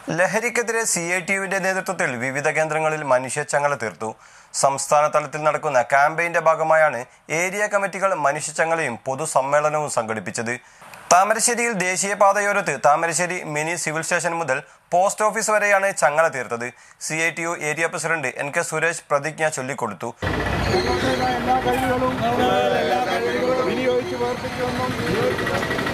ലഹരിക്കെതിരെ C I T യുവിന്റെ നേതൃത്വത്തിൽ വിവിധ കേന്ദ്രങ്ങളിൽ മനുഷ്യച്ചങ്ങല തീർത്തു സംസ്ഥാന തലത്തിൽ നടക്കുന്ന ക്യാമ്പയിന്റെ ഭാഗമായാണ് ഏരിയ കമ്മിറ്റികൾ മനുഷ്യച്ചങ്ങലയും പൊതുസമ്മേളനവും സംഘടിപ്പിച്ചത് താമരശ്ശേരിയിൽ ദേശീയപാതയോരത്ത് താമരശ്ശേരി മിനി സിവിൽ സ്റ്റേഷൻ മുതൽ പോസ്റ്റ് ഓഫീസ് വരെയാണ് ചങ്ങല തീർത്തത് C I T U area president N K Suresh പ്രതിജ്ഞ ചൊല്ലിക്കൊടുത്തു എല്ലാ കഴിവുകളും വിനിയോഗിച്ച് പ്രവർത്തിക്കുമെന്നും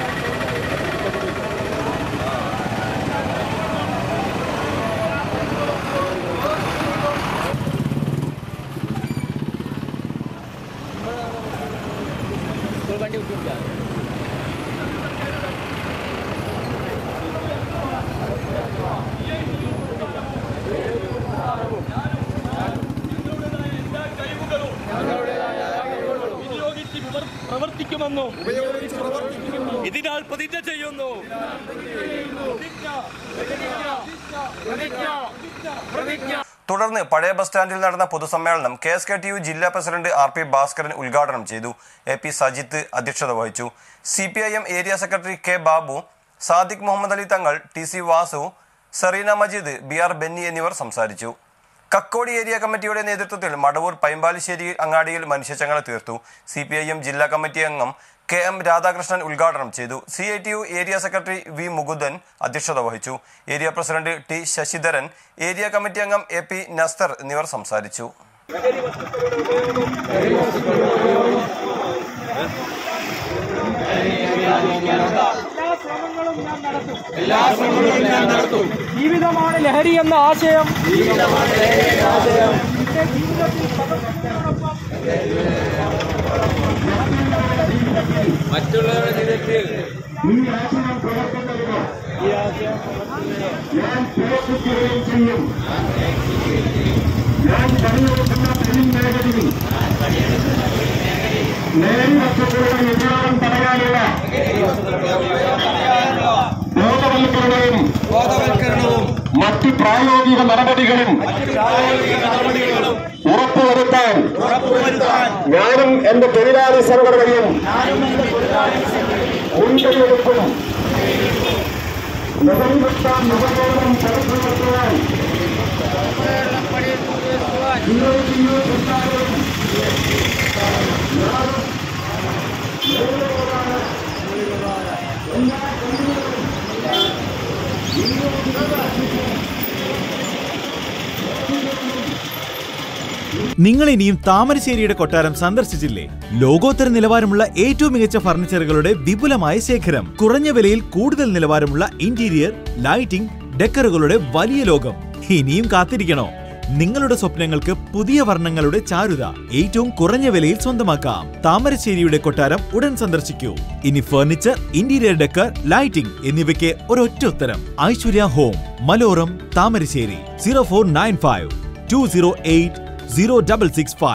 ഉപയോഗിച്ച് വിവർ- പ്രവർത്തിക്കുമെന്നും ഇതിനാൽ പ്രതിജ്ഞ ചെയ്യുന്നു പ്രതിജ്ഞ, പ്രതിജ്ഞ, പ്രതിജ്ഞ. തുടർന്ന് പഴയ ബസ് സ്റ്റാൻഡിൽ നടന്ന പൊതുസമ്മേളനം K S K T U ജില്ലാ പ്രസിഡന്റ് ആർ പി ഭാസ്കരൻ ഉദ്ഘാടനം ചെയ്തു എ പി സജിത്ത് അധ്യക്ഷത വഹിച്ചു C P I M area secretary K Babu Sadiq Muhammad Ali Thangal T C Vasu Sereena Majeed B R Benny എന്നിവർ സംസാരിച്ചു കക്കോടി ഏരിയ കമ്മിറ്റിയുടെ നേതൃത്വത്തിൽ മടവൂർ പൈമ്പാലിശ്ശേരി അങ്ങാടിയിൽ മനുഷ്യച്ചങ്ങല തീർത്തു സി പി ഐ എം ജില്ലാ കമ്മിറ്റി അംഗം കെ എം രാധാകൃഷ്ണൻ ഉദ്ഘാടനം ചെയ്തു C I T U area secretary V Mukundan അധ്യക്ഷത വഹിച്ചു area president T Sasidharan area committee അംഗം എ പി നസ്തർ എന്നിവർ സംസാരിച്ചു എല്ലാ ശ്രമങ്ങളും ഞാൻ നടത്തും ജീവിതമാണ് ലഹരി എന്ന ആശയം എന്റെ ജീവിതത്തിൽ പകർത്തുന്നതിനോടൊപ്പം ഞാൻ പ്രവർത്തിക്കുകയും ചെയ്യും ഞാൻ പണിയെടുക്കുന്ന തൊഴിൽ മേഖലയിൽ നേരി വസ്തുക്കളുടെ ഉപയോഗം തടയാനുള്ള ബോധവൽക്കരണവും മറ്റ് പ്രായോഗിക നടപടികളും ഉറപ്പുവരുത്താൻ ഞാനും എന്റെ തൊഴിലാളി സംഘടനയും മുൻകൈയെടുക്കും ലഹരിമുക്ത നവകേരളം പരസ്യപ്പെടുത്തുവാൻ നിങ്ങൾ ഇനിയും താമരശ്ശേരിയുടെ കൊട്ടാരം സന്ദർശിച്ചില്ലേ ലോകോത്തര നിലവാരമുള്ള ഏറ്റവും മികച്ച ഫർണിച്ചറുകളുടെ വിപുലമായ ശേഖരം കുറഞ്ഞ വിലയിൽ കൂടുതൽ നിലവാരമുള്ള ഇന്റീരിയർ ലൈറ്റിംഗ് ഡെക്കറുകളുടെ വലിയ ലോകം ഇനിയും കാത്തിരിക്കണോ നിങ്ങളുടെ സ്വപ്നങ്ങൾക്ക് പുതിയ വർണ്ണങ്ങളുടെ ചാരുത ഏറ്റവും കുറഞ്ഞ വിലയിൽ സ്വന്തമാക്കാം താമരശ്ശേരിയുടെ കൊട്ടാരം ഉടൻ സന്ദർശിക്കൂ ഇനി ഫർണിച്ചർ ഇന്റീരിയർ ഡെക്കർ ലൈറ്റിംഗ് എന്നിവയ്ക്ക് ഒരൊറ്റ ഉത്തരം ഐശ്വര്യ ഹോം മലോറം Thamarassery zero four nine five two zero eight zero double six five